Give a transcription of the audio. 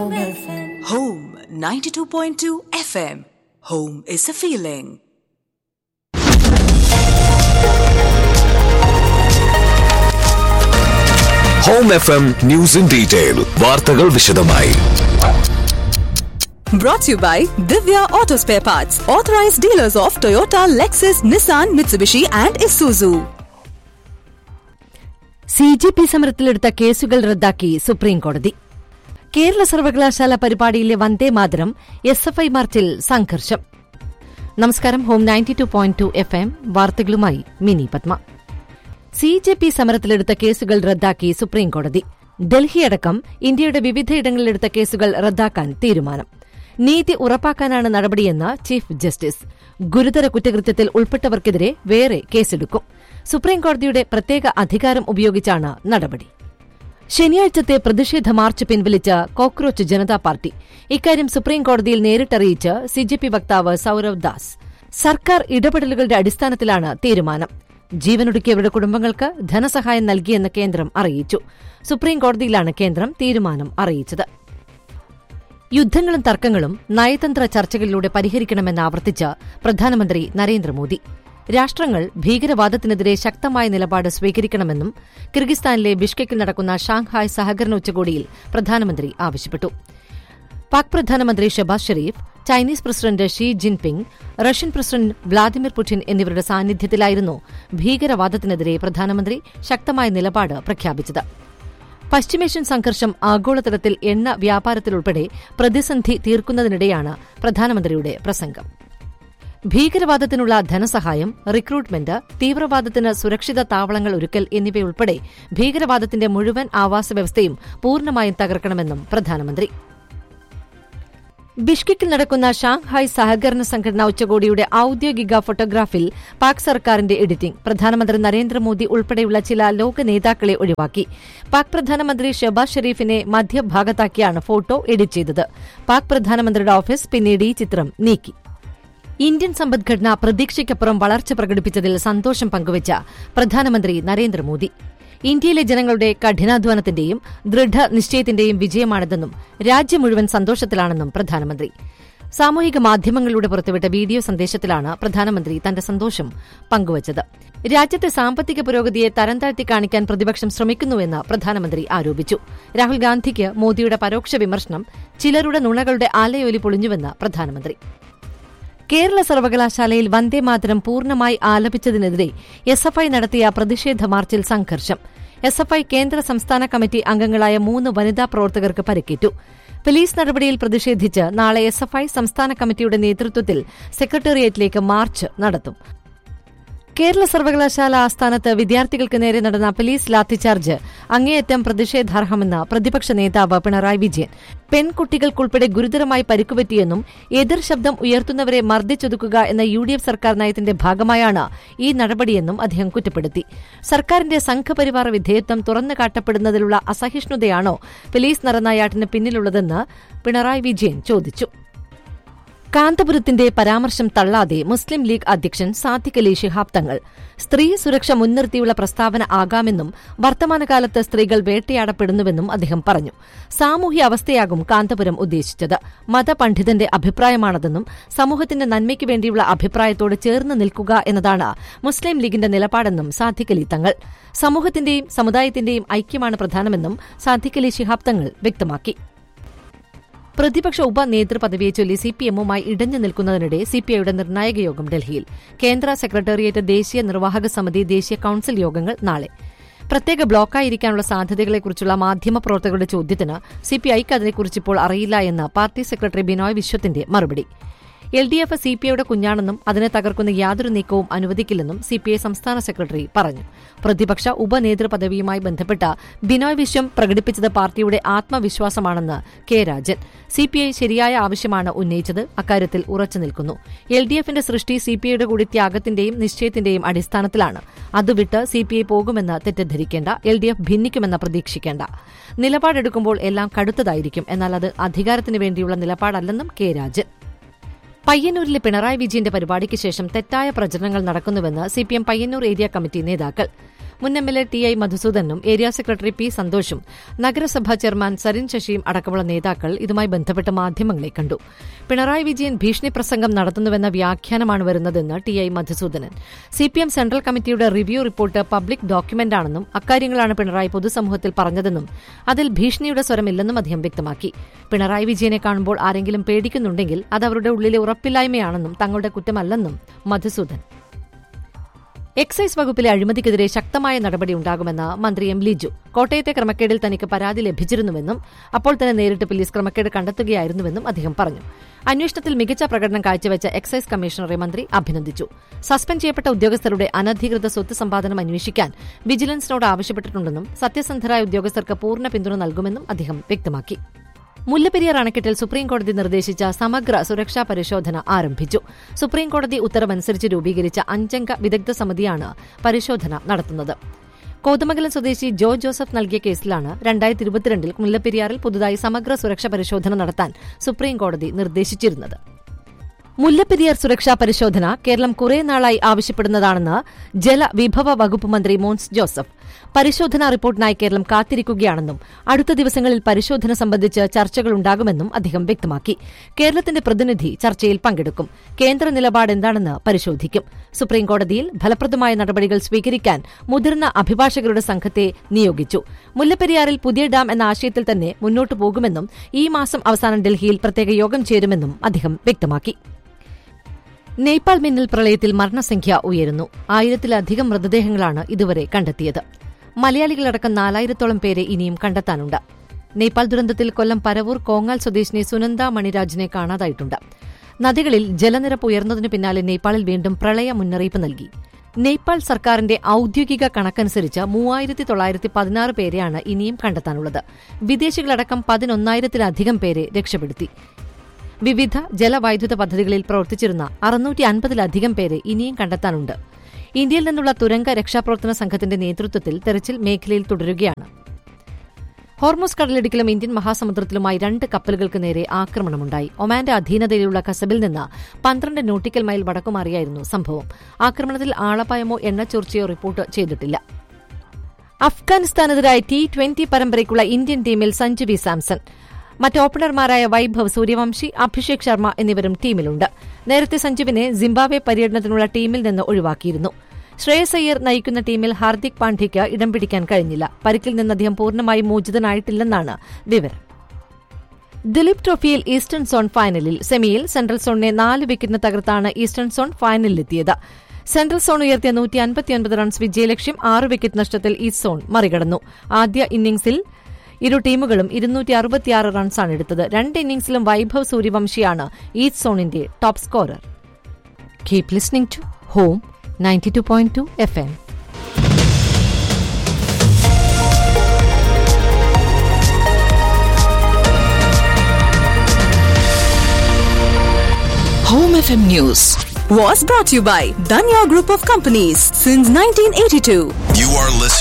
Home 92.2 FM. Home is a feeling. Home F M news in detail വാർത്തകൾ വിശദമായി Brought to you by Divya Auto Spare Parts, authorized dealers of Toyota, Lexus, Nissan, Mitsubishi, and Isuzu. C G P സമരത്തിലെടുത്ത കേസുകൾ റദ്ദാക്കി സുപ്രീംകോടതി കേരള സർവകലാശാല പരിപാടിയിലെ Vande Mataram S F I മാർച്ചിൽ സംഘർഷം നമസ്കാരം home ninety two point two F M വാർത്തകളുമായി Mini Padma C J P സമരത്തിലെടുത്ത കേസുകൾ റദ്ദാക്കി സുപ്രീംകോടതി ഡൽഹിയടക്കം ഇന്ത്യയുടെ വിവിധയിടങ്ങളിലെടുത്ത കേസുകൾ റദ്ദാക്കാൻ തീരുമാനം നീതി ഉറപ്പാക്കാനാണ് നടപടിയെന്ന് ചീഫ് ജസ്റ്റിസ് ഗുരുതര കുറ്റകൃത്യത്തിൽ ഉൾപ്പെട്ടവർക്കെതിരെ വേറെ കേസെടുക്കും സുപ്രീംകോടതിയുടെ പ്രത്യേക അധികാരം ഉപയോഗിച്ചാണ് നടപടി ശനിയാഴ്ചത്തെ പ്രതിഷേധ മാർച്ച് പിൻവലിച്ച കോക്രോച്ച് ജനതാ പാർട്ടി ഇക്കാര്യം സുപ്രീംകോടതിയിൽ നേരിട്ടറിയിച്ച് സിജെപി വക്താവ് സൌരവ് ദാസ് സർക്കാർ ഇടപെടലുകളുടെ അടിസ്ഥാനത്തിലാണ് തീരുമാനം ജീവനൊടുക്കിയവരുടെ കുടുംബങ്ങൾക്ക് ധനസഹായം നൽകിയെന്ന് കേന്ദ്രം അറിയിച്ചു സുപ്രീംകോടതിയിലാണ് കേന്ദ്രം തീരുമാനം അറിയിച്ചത് യുദ്ധങ്ങളും തർക്കങ്ങളും നയതന്ത്ര ചർച്ചകളിലൂടെ പരിഹരിക്കണമെന്ന് ആവർത്തിച്ച് പ്രധാനമന്ത്രി നരേന്ദ്രമോദി രാഷ്ട്രങ്ങൾ ഭീകരവാദത്തിനെതിരെ ശക്തമായ നിലപാട് സ്വീകരിക്കണമെന്നും കിർഗിസ്ഥാനിലെ ബിഷ്കെക്കിൽ നടക്കുന്ന ഷാങ്ഹായ് സഹകരണ ഉച്ചകോടിയിൽ പ്രധാനമന്ത്രി ആവശ്യപ്പെട്ടു പാക് പ്രധാനമന്ത്രി Shehbaz Sharif Chinese president Xi Jinping Russian president Vladimir Putin എന്നിവരുടെ സാന്നിധ്യത്തിലായിരുന്നു ഭീകരവാദത്തിനെതിരെ പ്രധാനമന്ത്രി ശക്തമായ നിലപാട് പ്രഖ്യാപിച്ചത് പശ്ചിമേഷ്യൻ സംഘർഷം ആഗോളതലത്തിൽ എണ്ണ വ്യാപാരത്തിലുൾപ്പെടെ പ്രതിസന്ധി തീർക്കുന്നതിനിടെയാണ് പ്രധാനമന്ത്രിയുടെ പ്രസംഗം ഭീകരവാദത്തിനുള്ള ധനസഹായം റിക്രൂട്ട്മെന്റ് തീവ്രവാദത്തിന് സുരക്ഷിത താവളങ്ങൾ ഒരുക്കൽ എന്നിവയുൾപ്പെടെ ഭീകരവാദത്തിന്റെ മുഴുവൻ ആവാസ വ്യവസ്ഥയും പൂർണ്ണമായും തകർക്കണമെന്നും പ്രധാനമന്ത്രി ബിഷ്കെക്കിൽ നടക്കുന്ന ഷാങ്ഹായ് സഹകരണ സംഘടനാ ഉച്ചകോടിയുടെ ഔദ്യോഗിക ഫോട്ടോഗ്രാഫിൽ പാക് സർക്കാരിന്റെ എഡിറ്റിംഗ് പ്രധാനമന്ത്രി നരേന്ദ്രമോദി ഉൾപ്പെടെയുള്ള ചില ലോക നേതാക്കളെ ഒഴിവാക്കി പാക് പ്രധാനമന്ത്രി ഷെബാസ് ഷെരീഫിനെ മധ്യഭാഗത്താക്കിയാണ് ഫോട്ടോ എഡിറ്റ് ചെയ്തത് പാക് പ്രധാനമന്ത്രിയുടെ ഓഫീസ് പിന്നീട് ഈ ചിത്രം നീക്കി ഇന്ത്യൻ സമ്പദ്ഘടന പ്രതീക്ഷയ്ക്കപ്പുറം വളർച്ച പ്രകടിപ്പിച്ചതിൽ സന്തോഷം പങ്കുവച്ച പ്രധാനമന്ത്രി നരേന്ദ്രമോദി ഇന്ത്യയിലെ ജനങ്ങളുടെ കഠിനാധ്വാനത്തിന്റെയും ദൃഢനിശ്ചയത്തിന്റെയും വിജയമാണിതെന്നും രാജ്യം മുഴുവൻ സന്തോഷത്തിലാണെന്നും പ്രധാനമന്ത്രി സാമൂഹിക മാധ്യമങ്ങളിലൂടെ പുറത്തുവിട്ട വീഡിയോ സന്ദേശത്തിലാണ് പ്രധാനമന്ത്രി തന്റെ സന്തോഷം പങ്കുവച്ചത് രാജ്യത്തെ സാമ്പത്തിക പുരോഗതിയെ തരംതാഴ്ത്തി കാണിക്കാൻ പ്രതിപക്ഷം ശ്രമിക്കുന്നുവെന്ന് പ്രധാനമന്ത്രി ആരോപിച്ചു രാഹുൽ ഗാന്ധിക്ക് മോദിയുടെ പരോക്ഷ വിമർശനം ചിലരുടെ നുണകളുടെ ആലയൊലി പൊളിഞ്ഞുവെന്ന് പ്രധാനമന്ത്രി കേരള സർവകലാശാലയിൽ വന്ദേമാതരം പൂർണ്ണമായി ആലപിച്ചതിനെതിരെ എസ് എഫ് ഐ നടത്തിയ പ്രതിഷേധ മാർച്ചിൽ സംഘർഷം എസ് എഫ് ഐ കേന്ദ്ര സംസ്ഥാന കമ്മിറ്റി അംഗങ്ങളായ മൂന്ന് വനിതാ പ്രവർത്തകർക്ക് പരിക്കേറ്റു പോലീസ് നടപടിയിൽ പ്രതിഷേധിച്ച് നാളെ എസ് എഫ് ഐ സംസ്ഥാന കമ്മിറ്റിയുടെ നേതൃത്വത്തിൽ സെക്രട്ടേറിയറ്റിലേക്ക് മാർച്ച് നടത്തും കേരള സർവകലാശാല ആസ്ഥാനത്ത് വിദ്യാർത്ഥികൾക്ക് നേരെ നടന്ന പോലീസ് ലാത്തിചാർജ് അങ്ങേയറ്റം പ്രതിഷേധാർഹമെന്ന് പ്രതിപക്ഷ നേതാവ് പിണറായി വിജയൻ പെൺകുട്ടികൾക്കുൾപ്പെടെ ഗുരുതരമായി പരിക്കുപറ്റിയെന്നും എതിർ ശബ്ദം ഉയർത്തുന്നവരെ മർദ്ദിച്ചൊതുക്കുക എന്ന യു ഡി എഫ് സർക്കാർ നയത്തിന്റെ ഭാഗമായാണ് ഈ നടപടിയെന്നും അദ്ദേഹം കുറ്റപ്പെടുത്തി സർക്കാരിന്റെ സംഘപരിവാർ വിധേയത്വം തുറന്നു കാട്ടപ്പെടുന്നതിലുള്ള അസഹിഷ്ണുതയാണോ പോലീസ് നടനായാട്ടിന് പിന്നിലുള്ളതെന്ന് പിണറായി വിജയൻ ചോദിച്ചു കാന്തപുരത്തിന്റെ പരാമർശം തള്ളാതെ മുസ്ലിം ലീഗ് അധ്യക്ഷൻ സാദിഖ് അലി ശിഹാബ് തങ്ങൾ സ്ത്രീ സുരക്ഷ മുൻനിർത്തിയുള്ള പ്രസ്താവന ആകാമെന്നും വർത്തമാനകാലത്ത് സ്ത്രീകൾ വേട്ടയാടപ്പെടുന്നുവെന്നും അദ്ദേഹം പറഞ്ഞു സാമൂഹ്യ അവസ്ഥയാകും കാന്തപുരം ഉദ്ദേശിച്ചത് മതപണ്ഡിതന്റെ അഭിപ്രായമാണതെന്നും സമൂഹത്തിന്റെ നന്മയ്ക്ക് വേണ്ടിയുള്ള അഭിപ്രായത്തോട് ചേർന്ന് നിൽക്കുക എന്നതാണ് മുസ്ലിം ലീഗിന്റെ നിലപാടെന്നും സാദിഖ് അലി തങ്ങൾ സമൂഹത്തിന്റെയും സമുദായത്തിന്റെയും ഐക്യമാണ് പ്രധാനമെന്നും സാദിഖ് അലി ശിഹാബ് തങ്ങൾ വ്യക്തമാക്കി പ്രതിപക്ഷ ഉപനേതൃപദവിയെ ചൊല്ലി സിപിഎമ്മുമായി ഇടഞ്ഞു നിൽക്കുന്നതിനിടെ സിപിഐയുടെ നിർണായക യോഗം ഡൽഹിയിൽ കേന്ദ്ര സെക്രട്ടേറിയറ്റ് ദേശീയ നിർവാഹക സമിതി ദേശീയ കൌൺസിൽ യോഗങ്ങൾ നാളെ പ്രത്യേക ബ്ലോക്കായിരിക്കാനുള്ള സാധ്യതകളെക്കുറിച്ചുള്ള മാധ്യമപ്രവർത്തകരുടെ ചോദ്യത്തിന് സിപിഐക്ക് അതിനെക്കുറിച്ച് ഇപ്പോൾ അറിയില്ല എന്ന് പാർട്ടി സെക്രട്ടറി ബിനോയ് വിശ്വത്തിന്റെ മറുപടി എൽ ഡി എഫ് സിപിഐയുടെ കുഞ്ഞാണെന്നും അതിനെ തകർക്കുന്ന യാതൊരു നീക്കവും അനുവദിക്കില്ലെന്നും സിപിഐ സംസ്ഥാന സെക്രട്ടറി പറഞ്ഞു പ്രതിപക്ഷ ഉപനേതൃപദവിയുമായി ബന്ധപ്പെട്ട ബിനോയ് വിശ്വം പ്രകടിപ്പിച്ചത് പാർട്ടിയുടെ ആത്മവിശ്വാസമാണെന്ന് കെ രാജൻ സിപിഐ ശരിയായ ആവശ്യമാണ് ഉന്നയിച്ചത് അക്കാര്യത്തിൽ ഉറച്ചു നിൽക്കുന്നു എൽ ഡി എഫിന്റെ സൃഷ്ടി സിപിഐയുടെ കൂടി ത്യാഗത്തിന്റെയും നിശ്ചയത്തിന്റെയും അടിസ്ഥാനത്തിലാണ് അത് വിട്ട് സിപിഐ പോകുമെന്ന് തെറ്റിദ്ധരിക്കേണ്ട എൽ ഡി എഫ് ഭിന്നിക്കുമെന്ന് പ്രതീക്ഷിക്കേണ്ട നിലപാടെടുക്കുമ്പോൾ എല്ലാം കടുത്തതായിരിക്കും എന്നാൽ അത് അധികാരത്തിനു വേണ്ടിയുള്ള നിലപാടല്ലെന്നും കെ രാജൻ പയ്യന്നൂരിലെ പിണറായി വിജയന്റെ പരിപാടിക്ക് ശേഷം തെറ്റായ പ്രചരണങ്ങൾ നടക്കുന്നുവെന്ന് സിപിഎം പയ്യന്നൂർ ഏരിയ കമ്മിറ്റി നേതാക്കൾ മുൻ M L A T I മധുസൂദനും ഏരിയ സെക്രട്ടറി പി സന്തോഷും നഗരസഭാ ചെയർമാൻ സരിൻ ശശിയും അടക്കമുള്ള നേതാക്കൾ ഇതുമായി ബന്ധപ്പെട്ട് മാധ്യമങ്ങളെ കണ്ടു പിണറായി വിജയൻ ഭീഷണി പ്രസംഗം നടത്തുന്നുവെന്ന വ്യാഖ്യാനമാണ് വരുന്നതെന്ന് ടി ഐ മധുസൂദനൻ സിപിഎം സെൻട്രൽ കമ്മിറ്റിയുടെ റിവ്യൂ റിപ്പോർട്ട് പബ്ലിക് ഡോക്യുമെന്റാണെന്നും അക്കാര്യങ്ങളാണ് പിണറായി പൊതുസമൂഹത്തിൽ പറഞ്ഞതെന്നും അതിൽ ഭീഷണിയുടെ സ്വരമില്ലെന്നും അദ്ദേഹം വ്യക്തമാക്കി പിണറായി വിജയനെ കാണുമ്പോൾ ആരെങ്കിലും പേടിക്കുന്നുണ്ടെങ്കിൽ അത് അവരുടെ ഉള്ളിലെ ഉറപ്പില്ലായ്മയാണെന്നും തങ്ങളുടെ കുറ്റമല്ലെന്നും മധുസൂദൻ എക്സൈസ് വകുപ്പിലെ അഴിമതിക്കെതിരെ ശക്തമായ നടപടി ഉണ്ടാകുമെന്ന് മന്ത്രി എം ലിജു കോട്ടയത്തെ ക്രമക്കേടിൽ തനിക്ക് പരാതി ലഭിച്ചിരുന്നുവെന്നും അപ്പോൾ തന്നെ നേരിട്ട് പോലീസ് ക്രമക്കേട് കണ്ടെത്തുകയായിരുന്നുവെന്നും അദ്ദേഹം പറഞ്ഞു അന്വേഷണത്തിൽ മികച്ച പ്രകടനം കാഴ്ചവെച്ച എക്സൈസ് കമ്മീഷണറെ മന്ത്രി അഭിനന്ദിച്ചു സസ്പെൻഡ് ചെയ്യപ്പെട്ട ഉദ്യോഗസ്ഥരുടെ അനധികൃത സ്വത്ത് സമ്പാദനം അന്വേഷിക്കാൻ വിജിലൻസിനോട് ആവശ്യപ്പെട്ടിട്ടുണ്ടെന്നും സത്യസന്ധരായ ഉദ്യോഗസ്ഥർക്ക് പൂർണ്ണ പിന്തുണ നൽകുമെന്നും അദ്ദേഹം വ്യക്തമാക്കി മുല്ലപ്പെരിയാർ അണക്കെട്ടിൽ സുപ്രീംകോടതി നിർദ്ദേശിച്ച സമഗ്ര സുരക്ഷാ പരിശോധന ആരംഭിച്ചു സുപ്രീംകോടതി ഉത്തരവനുസരിച്ച് രൂപീകരിച്ച അഞ്ചംഗ വിദഗ്ധ സമിതിയാണ് പരിശോധന നടത്തുന്നത് കോതമംഗലം സ്വദേശി ജോ ജോസഫ് നൽകിയ കേസിലാണ് രണ്ടായിരത്തി ഇരുപത്തിരണ്ടിൽ മുല്ലപ്പെരിയാറിൽ പുതുതായി സമഗ്ര സുരക്ഷാ പരിശോധന നടത്താൻ സുപ്രീംകോടതി നിർദ്ദേശിച്ചിരുന്നത് മുല്ലപ്പെരിയാർ സുരക്ഷാ പരിശോധന കേരളം കുറെ നാളായി ആവശ്യപ്പെടുന്നതാണെന്ന് ജലവിഭവ വകുപ്പ് മന്ത്രി മോൻസ് ജോസഫ് പരിശോധനാ റിപ്പോർട്ടിനായി കേരളം കാത്തിരിക്കുകയാണെന്നും അടുത്ത ദിവസങ്ങളിൽ പരിശോധന സംബന്ധിച്ച് ചർച്ചകളുണ്ടാകുമെന്നും അദ്ദേഹം വ്യക്തമാക്കി കേരളത്തിന്റെ പ്രതിനിധി ചർച്ചയിൽ പങ്കെടുക്കും കേന്ദ്ര നിലപാട് എന്താണെന്ന് പരിശോധിക്കും സുപ്രീംകോടതിയിൽ ഫലപ്രദമായ നടപടികൾ സ്വീകരിക്കാൻ മുതിർന്ന അഭിഭാഷകരുടെ സംഘത്തെ നിയോഗിച്ചു മുല്ലപ്പെരിയാറിൽ പുതിയ ഡാം എന്ന ആശയത്തിൽ തന്നെ മുന്നോട്ടു പോകുമെന്നും ഈ മാസം അവസാനം ഡൽഹിയിൽ പ്രത്യേക യോഗം ചേരുമെന്നും അദ്ദേഹം വ്യക്തമാക്കി നേപ്പാൾ മിന്നൽ പ്രളയത്തിൽ മരണസംഖ്യ ഉയരുന്നു ആയിരത്തിലധികം മൃതദേഹങ്ങളാണ് ഇതുവരെ കണ്ടെത്തിയത് മലയാളികളടക്കം നാലായിരത്തോളം പേരെ ഇനിയും കണ്ടെത്താനുണ്ട് നേപ്പാൾ ദുരന്തത്തിൽ കൊല്ലം പരവൂർ കോങ്ങാൽ സ്വദേശിനി സുനന്ദ മണിരാജിനെ കാണാതായിട്ടുണ്ട് നദികളിൽ ജലനിരപ്പ് ഉയർന്നതിനു പിന്നാലെ നേപ്പാളിൽ വീണ്ടും പ്രളയ മുന്നറിയിപ്പ് നൽകി നേപ്പാൾ സർക്കാരിന്റെ ഔദ്യോഗിക കണക്കനുസരിച്ച് മൂവായിരത്തി തൊള്ളായിരത്തി പതിനാറ് പേരെയാണ് ഇനിയും കണ്ടെത്താനുള്ളത് വിദേശികളടക്കം പതിനൊന്നായിരത്തിലധികം പേരെ രക്ഷപ്പെടുത്തി വിവിധ ജലവൈദ്യുത പദ്ധതികളിൽ പ്രവർത്തിച്ചിരുന്ന അറുന്നൂറ്റി അൻപതിലധികം പേരെ ഇനിയും കണ്ടെത്താനുണ്ട് ഇന്ത്യയിൽ നിന്നുള്ള തുരങ്ക രക്ഷാപ്രവർത്തന സംഘത്തിന്റെ നേതൃത്വത്തിൽ തെരച്ചിൽ മേഖലയിൽ തുടരുകയാണ് ഹോർമോസ് കടലിടുക്കിലും ഇന്ത്യൻ മഹാസമുദ്രത്തിലുമായി രണ്ട് കപ്പലുകൾക്ക് നേരെ ആക്രമണമുണ്ടായി ഒമാന്റെ അധീനതയിലുള്ള കസബിൽ നിന്ന് പന്ത്രണ്ട് നോട്ടിക്കൽ മൈൽ വടക്കുമാറിയായിരുന്നു സംഭവം ആക്രമണത്തിൽ ആളപായമോ എണ്ണച്ചോർച്ചയോ റിപ്പോർട്ട് ചെയ്തിട്ടില്ല അഫ്ഗാനിസ്ഥാനെതിരായ ടി ട്വന്റി പരമ്പരയ്ക്കുള്ള ഇന്ത്യൻ ടീമിൽ സഞ്ജു വി സാംസൺ മറ്റ് ഓപ്പണർമാരായ വൈഭവ് സൂര്യവംശി അഭിഷേക് ശർമ്മ എന്നിവരും ടീമിലുണ്ട് നേരത്തെ സഞ്ജുവിനെ സിംബാബ്വെ പര്യടനത്തിനുള്ള ടീമിൽ നിന്ന് ഒഴിവാക്കിയിരുന്നു ശ്രേയസ് അയ്യർ നയിക്കുന്ന ടീമിൽ ഹാർദിക് പാണ്ഡ്യയ്ക്ക് ഇടം പിടിക്കാൻ കഴിഞ്ഞില്ല പരിക്കിൽ നിന്ന് അദ്ദേഹം പൂർണ്ണമായും മോചിതനായിട്ടില്ലെന്നാണ് വിവരം ദിലീപ് ട്രോഫിയിൽ ഈസ്റ്റേൺ സോൺ ഫൈനലിൽ സെമിയിൽ സെൻട്രൽ സോണിനെ നാല് വിക്കറ്റിന് തകർത്താണ് ഈസ്റ്റേൺ സോൺ ഫൈനലിലെത്തിയത് സെൻട്രൽ സോൺ ഉയർത്തിയ നൂറ്റി അൻപത്തിയൊൻപത് റൺസ് വിജയലക്ഷ്യം ആറ് വിക്കറ്റ് നഷ്ടത്തിൽ ഈസ്റ്റ് സോൺ മറികടന്നു ആദ്യ ഇന്നിംഗ്സിൽ ഇരു ടീമുകളും ഇരുന്നൂറ്റി അറുപത്തിയാറ് റൺസാണ് എടുത്തത് രണ്ട് ഇന്നിംഗ്സിലും വൈഭവ് സൂര്യവംശിയാണ് ഈസ്റ്റ് സോണിന്റെ top scorer keep listening to home ninety two point two F M Home FM News was brought to you by Danya Group of Companies since 1982. You are listening.